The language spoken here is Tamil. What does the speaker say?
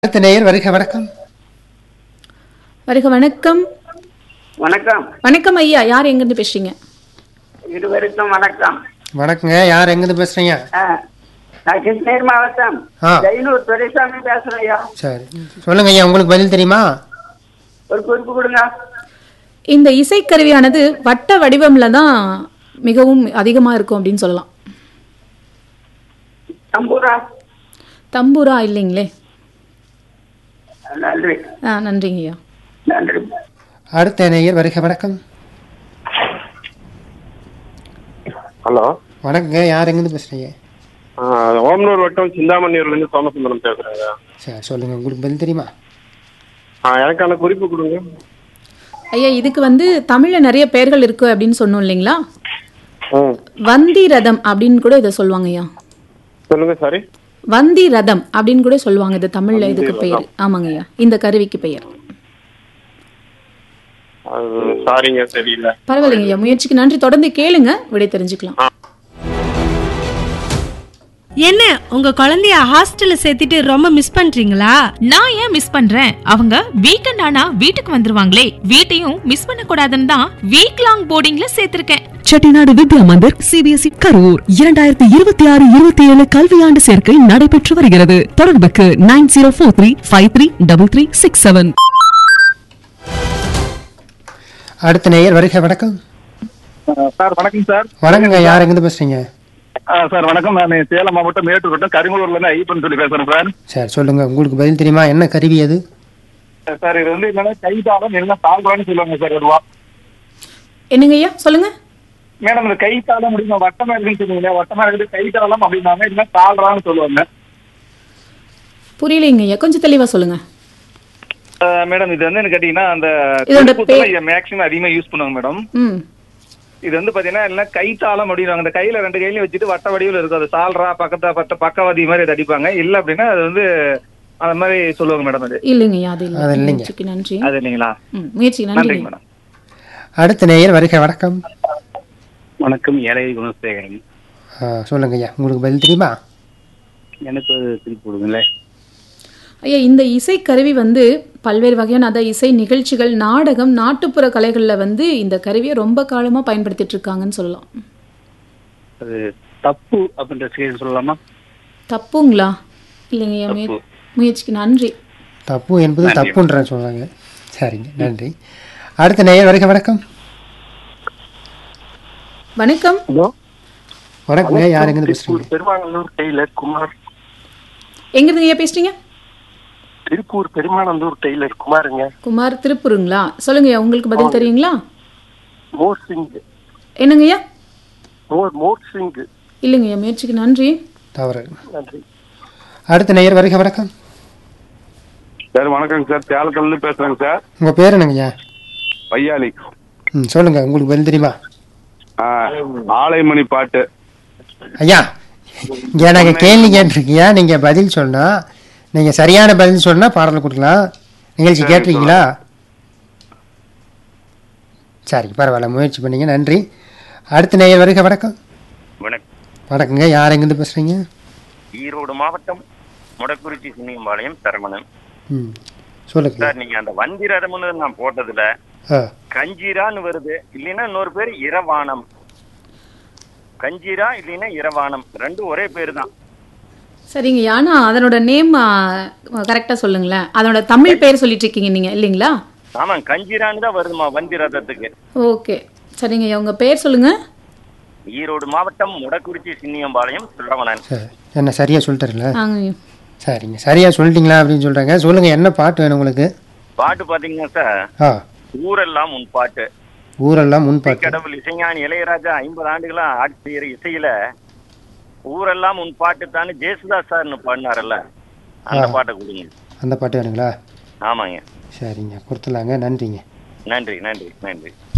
அடுத்த நேயர் வருக வணக்கம் வருக வணக்கம் வணக்கம் வணக்கம் ஐயா யார் எங்கிருந்து பேசுறீங்க இருவருக்கும் வணக்கம் வணக்கங்க யார் எங்கிருந்து பேசுறீங்க ஆ, நான் கிருஷ்ணகிரி மாவட்டம் ஆ. ஜெயனூர் துரைசாமி பேசுறேன் ஐயா சரி சொல்லுங்க ஐயா உங்களுக்கு பதில் தெரியுமா ஒரு குறிப்பு கொடுங்க இந்த இசைக்கருவியானது வட்ட வடிவம்ல தான் மிகவும் அதிகமா இருக்கும் அப்படின்னு சொல்லலாம் தம்பூரா தம்பூரா இல்லைங்களே நன்றி ஆ நன்றிங்க ஐயா நன்றி அடுத்த நேயர் வருக வணக்கம் ஹலோ வணக்கங்க யார் எங்கிருந்து பேசுறீங்க ஓமனூர் வட்டம் சிந்தாமணியூர்லேருந்து சோமசுந்தரம் பேசுகிறேங்க சரி சொல்லுங்க உங்களுக்கு பதில் தெரியுமா எனக்கான குறிப்பு கொடுங்க ஐயா இதுக்கு வந்து தமிழ்ல நிறைய பெயர்கள் இருக்கு அப்படின்னு சொன்னோம் இல்லைங்களா ம் வந்தி ரதம் அப்படின்னு கூட இதை சொல்லுவாங்க ஐயா சொல்லுங்க சாரி வந்தி ரதம் அப்படின்னு கூட சொல்லுவாங்க இது தமிழ்ல இதுக்கு பெயர் ஆமாங்க ஐயா இந்த கருவிக்கு பெயர் அது சாரிங்க தெரியல பரவாயில்லைங்க ஐயா முயற்சிக்கு நன்றி தொடர்ந்து கேளுங்க விடை தெரிஞ்சுக்கலாம் என்ன உங்க குழந்தைய ஹாஸ்டல்ல சேர்த்துட்டு ரொம்ப மிஸ் பண்றீங்களா நான் ஏன் மிஸ் பண்றேன் அவங்க வீக்கெண்ட் ஆனா வீட்டுக்கு வந்துருவாங்களே வீட்டையும் மிஸ் பண்ண கூடாதுன்னு தான் வீக் லாங் போர்டிங்ல சேர்த்திருக்கேன் செட்டிநாடு வித்யா மந்திர் சிபிஎஸ்இ கரூர் இரண்டாயிரத்தி இருபத்தி ஆறு இருபத்தி ஏழு கல்வியாண்டு சேர்க்கை நடைபெற்று வருகிறது தொடர்புக்கு nine zero four three five three double three six seven அடுத்த நேயர் வருக வணக்கம் சார் வணக்கம் சார் வணக்கங்க யார் எங்கிருந்து பேசுறீங்க ஆ, சார் வணக்கம் நான் சேலம் மாவட்டம் மேட்டூர் வட்டம் கரிமலூர்ல இருந்து ஐயப்பன் சொல்லி பேசுறேன் சார் சரி சொல்லுங்க உங்களுக்கு பதில் தெரியுமா என்ன கருவி அது சார் இது வந்து என்னன்னா கைத்தாளம் என்ன தாழ்வான்னு சொல்லுவாங்க சார் அதுவா என்னங்க ஐயா சொல்லுங்க மேடம் இந்த கைத்தாளம் முடியுமா வட்டமா இருக்குன்னு சொல்லுவீங்க வட்டமா இருக்குது கைத்தாளம் அப்படின்னாங்க இல்லைன்னா தாழ்றான்னு சொல்லுவாங்க புரியலைங்க ஐயா கொஞ்சம் தெளிவா சொல்லுங்க ஆ, மேடம் இது வந்து என்ன கேட்டீங்கன்னா அந்த இதோட திருக்கூத்துல மேக்ஸிமம் அதிகமா யூஸ் பண்ணுவாங்க மேடம் ம் இது வந்து பாத்தீங்கன்னா எல்லாம் கைத்தாளம் அப்படின்னாங்க அந்த கையில ரெண்டு கையிலயும் வச்சுட்டு வட்ட வடிவில் இருக்கும் அது சால்ரா பக்கத்தா பத்த பக்கவாதி மாதிரி அது அடிப்பாங்க இல்ல அப்படின்னா அது வந்து அந்த மாதிரி சொல்லுவாங்க மேடம் அது இல்லைங்க ஐயா அது இல்லை அது இல்லைங்க. முயற்சிக்கு நன்றி அது இல்லைங்களா ம் முயற்சிக்கு நன்றிங்க நன்றி மேடம் அடுத்த நேயர் வருக வணக்கம் வணக்கம் ஏழை குணசேகரன் ஆ, சொல்லுங்க ஐயா உங்களுக்கு பதில் தெரியுமா எனக்கு ஒரு திருப்பி கொடுங்களேன் ஐயா இந்த இசைக்கருவி வந்து பல்வேறு வகையான அதாவது இசை நிகழ்ச்சிகள் நாடகம் நாட்டுப்புற கலைகளில் வந்து இந்த கருவியை ரொம்ப காலமாக பயன்படுத்திட்டு இருக்காங்கன்னு சொல்லலாம் அது தப்பு அப்படின்ற செய்தி சொல்லலாமா தப்புங்களா இல்லைங்க ஐயா முய- தப்பு. முயற்சிக்கு நன்றி தப்பு என்பது நன்றி. தப்புன்ற சொல்றாங்க சரிங்க நன்றி அடுத்த நேயர் வருக வணக்கம் வணக்கம் ஹலோ வணக்கங்க யார் எங்கிருந்து பேசுறீங்க பெருமாநல்லூர் டெய்லர் குமார் எங்கிருந்து ஐயா பேசுறீங்க திருப்பூர் பெருமாநல்லூர் டெய்லர் குமாருங்க குமார் திருப்பூருங்களா சொல்லுங்க ஐயா உங்களுக்கு பதில் தெரியுங்களா மோர் சிங் என்னங்க ஐயா மோர் மோர் சிங் இல்லைங்க ஐயா முயற்சிக்கு நன்றி தவறு நன்றி அடுத்த நேயர் வருக வணக்கம் சார் வணக்கங்க சார் சேலத்துல பேசுறேங்க சார் உங்க பேர் என்னங்கய்யா பையாளி ம் சொல்லுங்க உங்களுக்கு பதில் தெரியுமா ஆலைமணி பாட்டு ஐயா இங்க நாங்க கேள்வி கேட்டிருக்கியா நீங்க பதில் சொன்னா நீங்க சரியான பதில் சொன்னா பாடல் கொடுக்கலாம் நிகழ்ச்சி கேட்டிருக்கீங்களா சரி பரவாயில்ல முயற்சி பண்ணீங்க நன்றி அடுத்த நேயர் வருக வணக்கம் வணக்கம் வணக்கங்க யார் எங்கிருந்து பேசுறீங்க ஈரோடு மாவட்டம் முடக்குறிச்சி சின்னியம்பாளையம் சரவணன் ம் சொல்லுங்க சார் நீங்க அந்த வந்திரதம்னு நான் போட்டதுல ஆ கஞ்சீரான்னு வருது இல்லைன்னா இன்னொரு பேர் இரவானம் கஞ்சீரா இல்லைன்னா இரவானம் ரெண்டும் ஒரே பேர் தான் சரிங்க ஐயா ஆனால் அதனோட நேம் கரெக்டாக சொல்லுங்களேன் அதனோட தமிழ் பெயர் சொல்லிட்டு இருக்கீங்க நீங்கள் இல்லைங்களா ஆமாம் கஞ்சீரான்னு தான் வருதுமா வந்திரதத்துக்கு ஓகே சரிங்க ஐயா உங்கள் பெயர் சொல்லுங்க ஈரோடு மாவட்டம் முடக்குறிச்சி சின்னியம்பாளையம் சரவணன் சரி என்ன சரியா சொல்லிட்டுல ஆங்க ஐயா. சரிங்க சரியா சொல்லிட்டீங்களா அப்படின்னு சொல்றாங்க சொல்லுங்க என்ன பாட்டு வேணும் உங்களுக்கு பாட்டு பாத்தீங்கன்னா சார் ஆ ஊரெல்லாம் உன் பாட்டு ஊரெல்லாம் முன் பாட்டு கடவுள் இசைஞானி இளையராஜா ஐம்பது ஆண்டுகளா ஆட்சி செய்யற இசையில ஊரெல்லாம் உன் பாட்டு தானே ஜேசுதாஸ் சார்னு பாடினாரல்ல அந்த ஆ. பாட்டை கொடுங்க அந்த பாட்டு வேணுங்களா ஆமாங்க சரிங்க கொடுத்துலாங்க நன்றிங்க நன்றி நன்றி நன்றி